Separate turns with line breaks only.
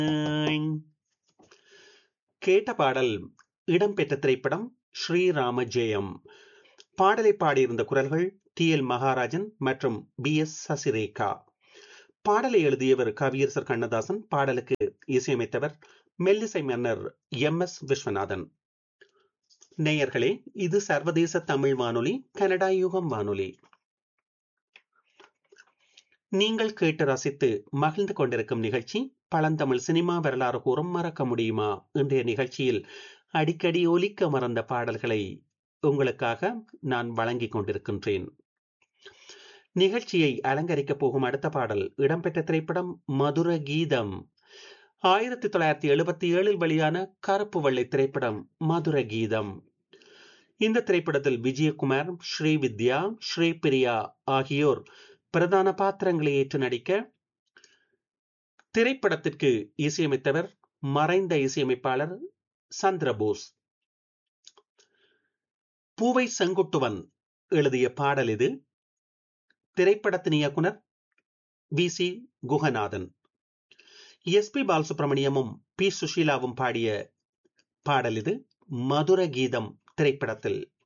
கேட்ட பாடல் இடம்பெற்ற திரைப்படம் ஸ்ரீராம ஜெயம் பாடலை பாடியிருந்த குரல்கள் டி எல் மகாராஜன் மற்றும் பி எஸ் சசிரேகா பாடலை எழுதியவர் கவியரசர் கண்ணதாசன் பாடலுக்கு இசையமைத்தவர் மெல்லிசை மன்னர் எம் எஸ் விஸ்வநாதன் நேயர்களே இது சர்வதேச தமிழ் வானொலி கனடா யுகம் வானொலி நீங்கள் கேட்டு ரசித்து மகிழ்ந்து கொண்டிருக்கும் நிகழ்ச்சி பழந்தமிழ் சினிமா வரலாறு கூறும் மறக்க முடியுமா இன்றைய நிகழ்ச்சியில் அடிக்கடி ஒலிக்க மறந்த பாடல்களை உங்களுக்காக நான் வழங்கிக் கொண்டிருக்கின்றேன் நிகழ்ச்சியை அலங்கரிக்கப் போகும் அடுத்த பாடல் இடம்பெற்ற திரைப்படம் மதுர கீதம் ஆயிரத்தி தொள்ளாயிரத்தி எழுபத்தி ஏழில் வெளியான கருப்பு வெள்ளை திரைப்படம் மதுர கீதம் இந்த திரைப்படத்தில் விஜயகுமார் ஸ்ரீவித்யா ஸ்ரீபிரியா ஆகியோர் பிரதான பாத்திரங்களை ஏற்று நடிக்க திரைப்படத்திற்கு இசையமைத்தவர் மறைந்த இசையமைப்பாளர் சந்திரபோஸ் பூவை செங்குட்டுவன் எழுதிய பாடல் இது திரைப்படத்தின் இயக்குனர் V C Guhanathan S P பாலசுப்ரமணியமும் பி சுஷீலாவும் பாடிய பாடல் இது மதுர கீதம் திரைப்படத்தில்